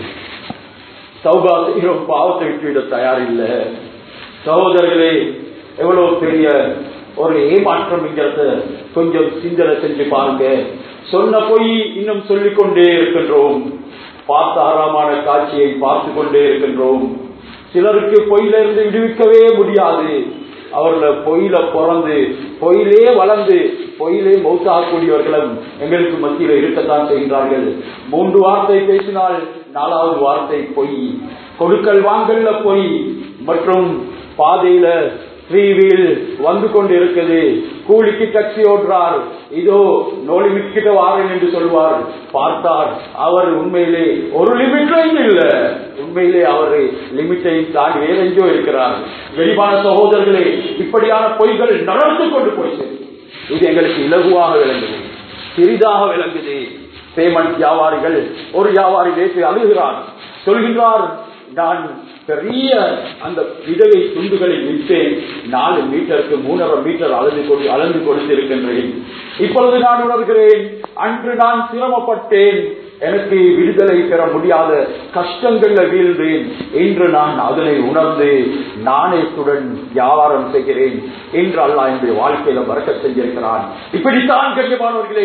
தௌபா செய்கிறோம் பாவத்தை விட்டுவிட தயாரில்லை சகோதரர்களே எவ்வளவு பெரிய ஒரு ஏமாற்றம் என்கிறத கொஞ்சம் சிந்தனை செஞ்சு பாருங்க சொன்ன பொய் இன்னும் சொல்லிக் கொண்டே இருக்கின்றோம் பார்த்த ஆறாமான காட்சியை பார்த்து கொண்டே இருக்கின்றோம் சிலருக்கு பொய்யிலிருந்து விடுவிக்கவே முடியாது அவர்கள பொய்யில பிறந்து பொயிலே வளர்ந்து பொயிலே மௌத்தாகக்கூடியவர்களும் எங்களுக்கு மத்தியில் இருக்கத்தான் செய்கின்றார்கள் மூன்று வார்த்தை பேசினால் நாலாவது வார்த்தை பொய் கொடுக்கல் வாங்கல்ல பொய் மற்றும் பாதையில த்ரீ வீல் வந்து கொண்டு இருக்குது கூலிக்கு டாக்ஸி ஓடுறார் இதோ நோ லிமிட் கிட்ட வாரேன் என்று சொல்வார் பார்த்தார் அவர் உண்மையிலே ஒரு லிமிட்லையும் இல்ல உண்மையிலே அவர் லிமிட்டை தாண்டி வேற எங்கேயோ இருக்கிறார் வெளிப்பான சகோதரர்களே இப்படியான பொய்கள் நடந்து கொண்டு போயிச்சு இது எங்களுக்கு இலகுவாக விளங்குது சிறிதாக விளங்குது பேமெண்ட் வியாபாரிகள் ஒரு வியாபாரி நேற்று அழுகிறார் சொல்கின்றார் நான் பெரிய அந்த விதவை துண்டுகளை விற்பேன் நாலு மீட்டருக்கு மூணரை மீட்டர் அளந்து கொடு அளந்து கொடுத்திருக்கின்றேன் இப்பொழுது நான் உணர்கிறேன் அன்று நான் சிரமப்பட்டேன் எனக்கு விடுதலை பெற முடியாத கஷ்டங்கள்ல வீழ்ந்தேன் இன்று நான் அதனை உணர்ந்து நாணயத்துடன் வியாபாரம் செய்கிறேன் என்று அல்லா என்னுடைய வாழ்க்கையில மறக்க செஞ்சிருக்கிறான் இப்படித்தான் கண்ணியமானவர்களே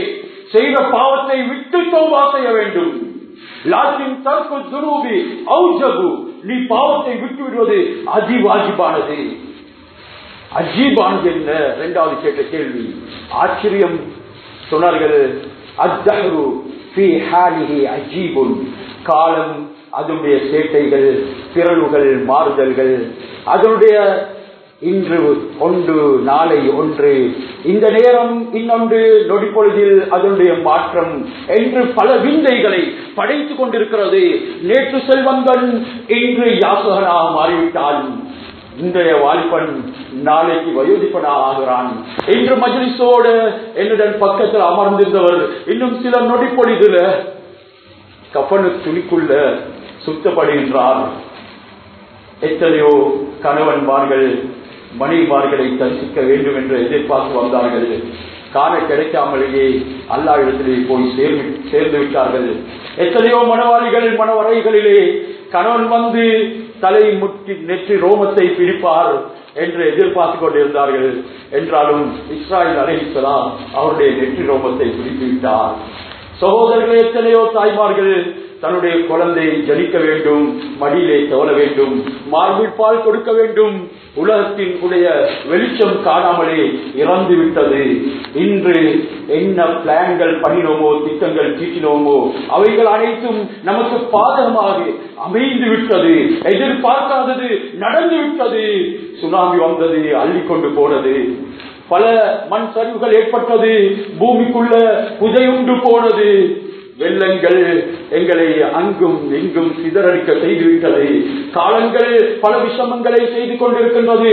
செய்த பாவத்தை விட்டு தோபா செய்ய வேண்டும் லாக்கின் தற்கு துருவி ஔஜபு நீ பாவத்தை விட்டு விடுவது அதிவாஜிபானது அஜீபானது என்ன இரண்டாவது கேட்ட கேள்வி ஆச்சரியம் சொன்னார்கள் அத்தஹரு ஃபி ஹாலிஹி அஜீபுன் காலம் அதனுடைய சேட்டைகள் பிறழ்வுகள் மாறுதல்கள் அதனுடைய இன்று ஒன்று நாளை ஒன்று இந்த நேரம் இன்னொன்று நொடிப்பொழுதில் அதனுடைய மாற்றம் என்று பல விந்தைகளை படைத்துக் கொண்டிருக்கிறது நேற்று செல்வந்தன் இன்று யாசகனாக மாறிவிட்டான் இன்றைய வாலிபன் நாளைக்கு வயோதிப்பனாக ஆகிறான் இன்று மஜ்லிஸோடு என்னுடன் பக்கத்தில் அமர்ந்திருந்தவர் இன்னும் சில நொடிப்பொழுதுல கப்பனு துணிக்குள்ள சுத்தப்படுகின்றார் எத்தனையோ கணவன்மார்கள் மணிமார்களை தரிசிக்க வேண்டும் என்று எதிர்பார்த்து வந்தார்கள் காண கிடைக்காமலேயே அல்லா இடத்திலே போய் சேர்ந்து சேர்ந்து விட்டார்கள் எத்தனையோ மனவாளிகள் மனவரைகளிலே கணவன் வந்து தலை முட்டி நெற்றி ரோமத்தை பிடிப்பார் என்று எதிர்பார்த்து கொண்டிருந்தார்கள் என்றாலும் இஸ்ராயல் அலைஹிஸ்ஸலாம் அவருடைய நெற்றி ரோமத்தை பிடித்து விட்டார் சகோதரர்கள் எத்தனையோ தாய்மார்கள் தன்னுடைய குழந்தை ஜலிக்க வேண்டும் மடியிலே தவள வேண்டும் மார்பில் பால் கொடுக்க வேண்டும் உலகத்தின் உடைய வெளிச்சம் காணாமலே இறந்து விட்டது இன்று என்ன பிளான்கள் பண்ணினோமோ திட்டங்கள் தீட்டினோமோ அவைகள் அனைத்தும் நமக்கு பாதகமாக அமைந்து விட்டது எதிர்பார்க்காதது நடந்து விட்டது சுனாமி வந்தது அள்ளி கொண்டு போனது பல மண் சரிவுகள் ஏற்பட்டது பூமிக்குள்ள புதையுண்டு போனது வெள்ளங்கள் எங்களை அங்கும் இங்கும் சிதறடிக்க செய்துவிட்டது காலங்கள் பல விஷமங்களை செய்து கொண்டிருக்கின்றது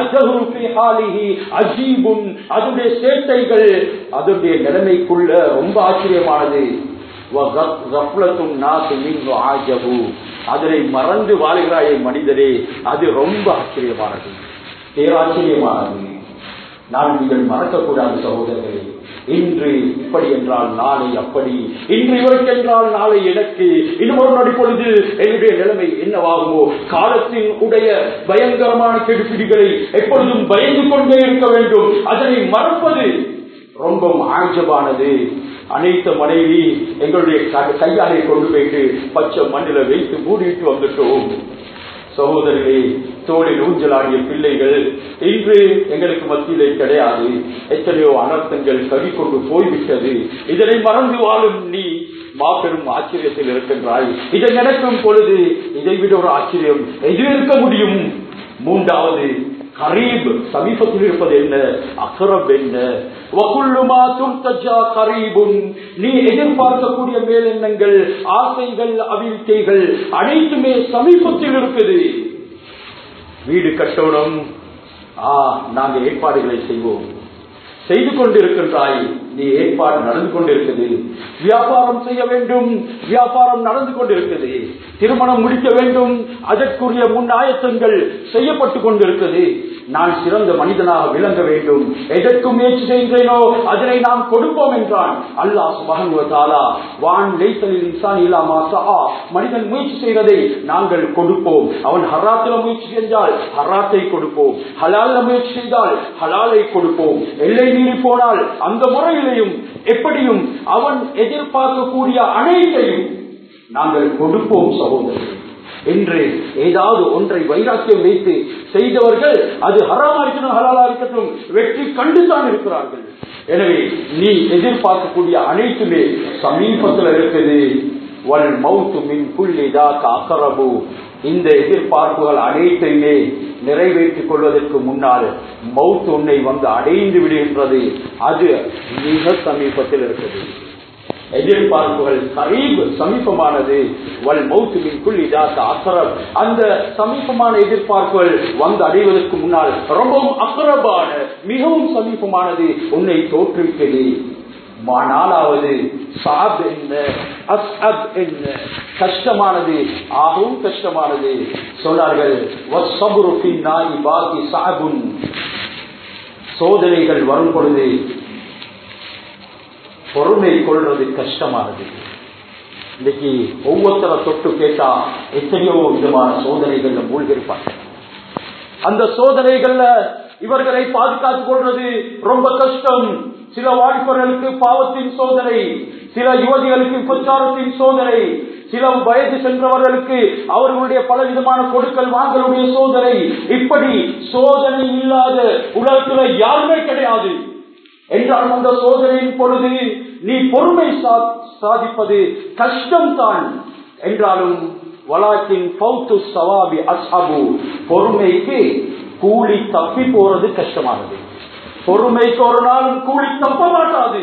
அஜீபுன் அதனுடைய சேட்டைகள் அதனுடைய நிலைமைக்குள்ள ரொம்ப ஆச்சரியமானது அதனை மறந்து வாழ்கிறாயே மனிதரே அது ரொம்ப ஆச்சரியமானது பேராச்சரியமானது நான் நீங்கள் மறக்கக்கூடாது சகோதரர்களே இன்று இப்படி என்றால் நாளை அப்படி இன்று இவருக்கு என்றால் நாளை எனக்கு இன்னும் ஒரு நொடி பொழுது என்னுடைய நிலைமை என்னவாகுமோ காலத்தின் உடைய பயங்கரமான கெடுபிடிகளை எப்பொழுதும் பயந்து கொண்டே இருக்க வேண்டும் அதனை மறப்பது ரொம்ப ஆஞ்சபானது அனைத்து மனைவி எங்களுடைய கையாலை கொண்டு போயிட்டு பச்சை மண்ணில வைத்து மூடிட்டு வந்துட்டோம் சகோதரர்களே தோளில் ஊஞ்சலாடிய பிள்ளைகள் இன்று எங்களுக்கு மத்தியிலே கிடையாது எத்தனையோ அனர்த்தங்கள் கவி கொண்டு போய்விட்டது இதனை மறந்து வாழும் நீ மாபெரும் ஆச்சரியத்தில் இருக்கின்றாய் இதை நடக்கும் பொழுது இதை விட ஒரு ஆச்சரியம் எது இருக்க முடியும் மூன்றாவது கரீப் சமீபத்தில் இருப்பது என்ன அகரப் என்ன வகுல்லுமா துர்த்தஜா கரீபுன் நீ எதிர்பார்க்கக்கூடிய மேலெண்ணங்கள் ஆசைகள் அபிவிக்கைகள் அனைத்துமே சமீபத்தில் இருக்குது வீடு கட்டணும் ஆ நாங்க ஏற்பாடுகளை செய்வோம் செய்து கொண்டிருக்கின்றாய் நீ ஏற்பாடு நடந்து கொண்டிருக்குது வியாபாரம் செய்ய வேண்டும் வியாபாரம் நடந்து கொண்டிருக்குது திருமணம் முடிக்க வேண்டும் அதற்குரிய முன் ஆயத்தங்கள் செய்யப்பட்டு கொண்டிருக்குது நான் சிறந்த மனிதனாக விளங்க வேண்டும் எதற்கு முயற்சி செய்கிறேனோ அதனை நாம் கொடுப்போம் என்றான் அல்லாஹ் சுபகன்வத்தாலா வான் லைத்தலில் இன்சான் இல்லாமா சஹா மனிதன் முயற்சி செய்வதை நாங்கள் கொடுப்போம் அவன் ஹராத்துல முயற்சி செஞ்சால் ஹராத்தை கொடுப்போம் ஹலால முயற்சி செய்தால் ஹலாலை கொடுப்போம் எல்லை மீறி போனால் அந்த முறையிலையும் எப்படியும் அவன் எதிர்பார்க்கக்கூடிய அனைத்தையும் நாங்கள் கொடுப்போம் சகோதரர்கள் என்று ஏதாவது ஒன்றை வைராக்கியம் வைத்து செய்தவர்கள் அது ஹராமா இருக்கணும் ஹலாலா இருக்கட்டும் வெற்றி கண்டுதான் இருக்கிறார்கள் எனவே நீ எதிர்பார்க்கக்கூடிய அனைத்துமே சமீபத்தில் இருக்குது வல் மவுத்து மின் புள்ளிதா அக்கரபு இந்த எதிர்பார்ப்புகள் அனைத்தையுமே நிறைவேற்றிக் கொள்வதற்கு முன்னால் மவுத் உன்னை வந்து அடைந்து விடுகின்றது அது மிக சமீபத்தில் இருக்குது எதிர்பார்ப்புகள் கரீப் சமீபமானது வல் மௌத்துமின் குள்ளிதாக்க அக்கரப் அந்த சமீபமான எதிர்பார்ப்புகள் வந்து அடைவதற்கு முன்னால் ரொம்பவும் அக்கரபான மிகவும் சமீபமானது உன்னை தோற்றுவிக்கிறது நாலாவது சாப் என்ன அஸ்அப் என்ன கஷ்டமானது ஆகவும் கஷ்டமானது சொன்னார்கள் சோதனைகள் வரும் பொழுது பொறுமை கொள்றது கஷ்டமானது இன்னைக்கு ஒவ்வொருத்தர தொட்டு கேட்டா எத்தனையோ விதமான சோதனைகள்ல மூழ்கிருப்பாங்க அந்த சோதனைகள்ல இவர்களை பாதுகாத்துக் கொள்வது ரொம்ப கஷ்டம் சில வாலிபர்களுக்கு பாவத்தின் சோதனை சில யுவதிகளுக்கு விபச்சாரத்தின் சோதனை சில வயது சென்றவர்களுக்கு அவர்களுடைய பலவிதமான கொடுக்கல் வாங்கலுடைய சோதனை இப்படி சோதனை இல்லாத உலகத்துல யாருமே கிடையாது என்றாலும் அந்த சோதனையின் பொழுது நீ பொறுமை சா- சாதிப்பது கஷ்டம்தான் என்றாலும் வலாக்கின் பௌத்து சவாபி அஸ்ஹபு பொறுமைக்கு கூலி தப்பி போறது கஷ்டமானது பொறுமைக்கு ஒரு நாளும் கூலி தப்ப மாட்டாது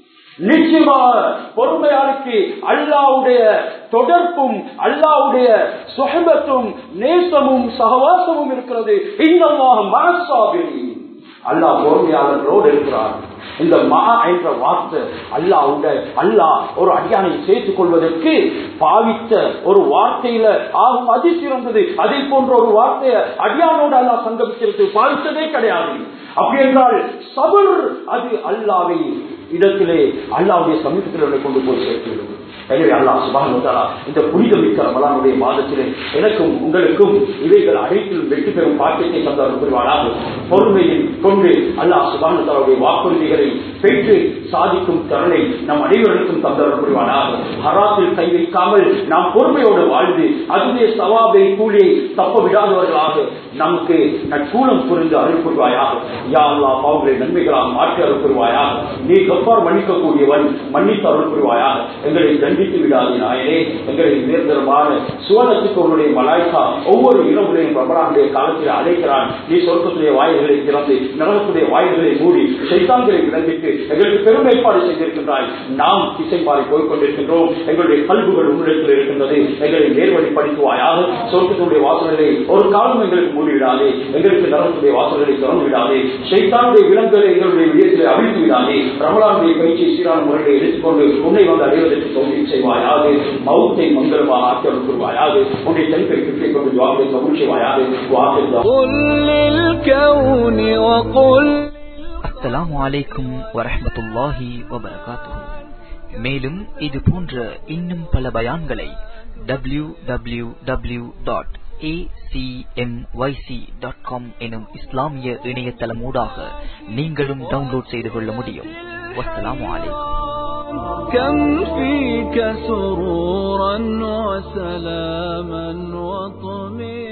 நிச்சயமாக பொறுமையாளுக்கு அல்லாவுடைய தொடர்பும் அல்லாவுடைய சுகபத்தும் நேசமும் சகவாசமும் இருக்கிறது இன்னமாக மனசாபிரி அல்லாஹ் பொறுமையாளர்களோடு இருக்கிறார் இந்த மா என்ற வார்த்தை அல்லாவுடைய அல்லாஹ் ஒரு அடியானை சேர்த்துக் கொள்வதற்கு பாவித்த ஒரு வார்த்தையில ஆகும் அதி சிறந்தது அதை போன்ற ஒரு வார்த்தையை அடியானோடு அல்லாஹ் சங்கமிக்கிறது பாவித்ததே கிடையாது அப்படி என்றால் சபர் அது அல்லாவை இடத்திலே அல்லாவுடைய சமீபத்தில் கொண்டு போய் சேர்க்கிறது எனவே அல்லாஹ் சுபான் இந்த புனித மிக்க ரமலானுடைய மாதத்திலே எனக்கும் உங்களுக்கும் இவைகள் அனைத்திலும் வெற்றி பெறும் பாக்கியத்தை தந்தவர் புரிவாராக பொறுமையில் கொண்டு அல்லாஹ் சுபான் தலாவுடைய வாக்குறுதிகளை பெற்று சாதிக்கும் தருணை நம் அனைவருக்கும் தந்தவர் புரிவாராக ஹராத்தில் கை வைக்காமல் நாம் பொறுமையோடு வாழ்ந்து அதுவே சவாபை கூலியை தப்ப விடாதவர்களாக நமக்கு நற்கூலம் புரிந்து அருள் புரிவாயாக யா அல்லா பாவங்களை நன்மைகளாக மாற்றி அருள் புரிவாயாக நீ கப்பார் மன்னிக்கக்கூடியவன் மன்னித்து அருள் புரிவாயாக எங்களை தண்டித்து விடாதே நாயனே எங்களை உயர்தரமான சுவனத்துக்கு உன்னுடைய மலாய்க்கா ஒவ்வொரு இரவுகளையும் பிரபலானுடைய காலத்தில் அழைக்கிறான் நீ சொர்க்கத்துடைய வாயில்களை திறந்து நரகத்துடைய வாயில்களை மூடி சைத்தான்களை விளங்கிட்டு எங்களுக்கு பெரும் ஏற்பாடு செய்திருக்கின்றாய் நாம் திசைப்பாறை போய் கொண்டிருக்கின்றோம் எங்களுடைய கல்விகள் உன்னிடத்தில் இருக்கின்றது எங்களை நேர்வழிப்படுத்துவாயாக சொர்க்கத்துடைய வாசல்களை ஒரு காலம் எங்களுக்கு மூடிவிடாதே எங்களுக்கு நரகத்துடைய வாசல்களை திறந்து விடாதே சைத்தானுடைய விலங்குகளை எங்களுடைய விடயத்தில் அழித்து விடாதே ரமலானுடைய பயிற்சியை சீரான முறையில் எடுத்துக்கொண்டு உன்னை வந்து அடைவதற்கு தோல்வி செய்வாயாக மௌத்தை மங்களமாக ஆக்கி அனுப்புவாயாக உன்னை தனிப்பை கிட்டை கொண்டு துவாக்களை கபூல் செய்வாயாக வாக்கு قل للكون وقل அஸ்ஸலாமு அலைக்கும் வரஹ்மத்துல்லாஹி வபரகாத்துஹு மேலும் இது போன்ற இன்னும் பல பயான்களை W W W dot dot com எனும் இஸ்லாமிய இணையதளம் ஊடாக நீங்களும் டவுன்லோட் செய்து கொள்ள முடியும் வஸ்ஸலாமு அலைக்கும் كم فيك سرورا وسلاما وطمئنا